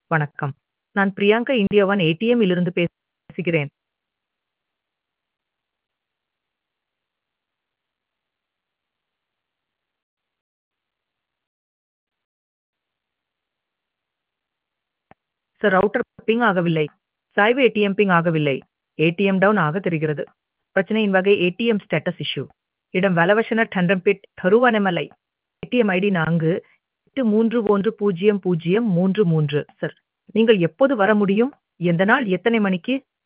வணக்கம். நான் Priyanka India one ATM இலிருந்து பேசுகிறேன். சார் ரவுட்டர் பிங் ஆகவில்லை. சாய்வு ஏடிஎம் பிங் ஆகவில்லை. ஏடிஎம் டவுன் ஆக தெரிகிறது. பிரச்சனையின் வகை ஏடிஎம் ஸ்டேட்டஸ் இஷ்யூ. இடம் வலவசன டண்டம்பிட் தருவனமலை. ஏடிஎம் ஐடி நான்கு எட்டு மூன்று ஒன்று பூஜ்ஜியம் பூஜ்ஜியம் மூன்று மூன்று சார் நீங்கள் எப்போது வர முடியும்? எந்த நாள் எத்தனை மணிக்கு?